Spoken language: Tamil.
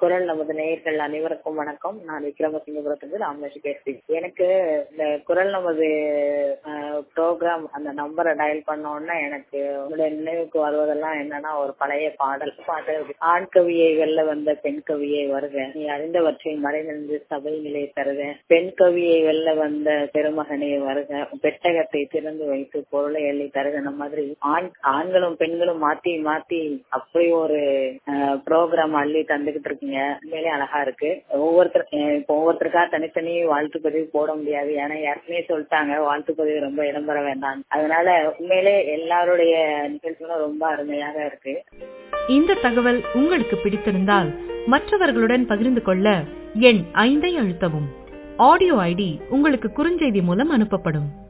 குரல் நமது நேயர்கள் அனைவருக்கும் வணக்கம் நான் விக்ரமசிங்கபுரத்துக்கு ராமலட்சுமி பேசுறேன் எனக்கு இந்த குரல் நமது ப்ரோக்ராம் அந்த நம்பரை டயல் பண்ண உடனே எனக்கு உங்களுடைய நினைவுக்கு வருவதெல்லாம் என்னன்னா ஒரு பழைய பாடல் பாட்டு ஆண் கவியை வெல்ல வந்த பெண் கவியை வருக நீ அறிந்தவற்றை மறைநின்று சபை நிலை தருக பெண் கவியை வெல்ல வந்த பெருமகனை வருக பெட்டகத்தை திறந்து வைத்து பொருளை எள்ளி தருகிற மாதிரி ஆண் ஆண்களும் பெண்களும் மாத்தி மாத்தி அப்படி ஒரு ப்ரோக்ராம் அள்ளி தந்துகிட்டு இருக்கீங்க உண்மையிலே அழகா இருக்கு ஒவ்வொருத்தர் இப்போ ஒவ்வொருத்தருக்கா தனித்தனி வாழ்த்து பதிவு போட முடியாது ஏன்னா ஏற்கனவே சொல்லிட்டாங்க வாழ்த்து பதிவு ரொம்ப இடம்பெற வேண்டாம் அதனால உண்மையிலே எல்லாருடைய நிகழ்ச்சிகளும் ரொம்ப அருமையாக இருக்கு இந்த தகவல் உங்களுக்கு பிடித்திருந்தால் மற்றவர்களுடன் பகிர்ந்து கொள்ள எண் ஐந்தை அழுத்தவும் ஆடியோ ஐடி உங்களுக்கு குறுஞ்செய்தி மூலம் அனுப்பப்படும்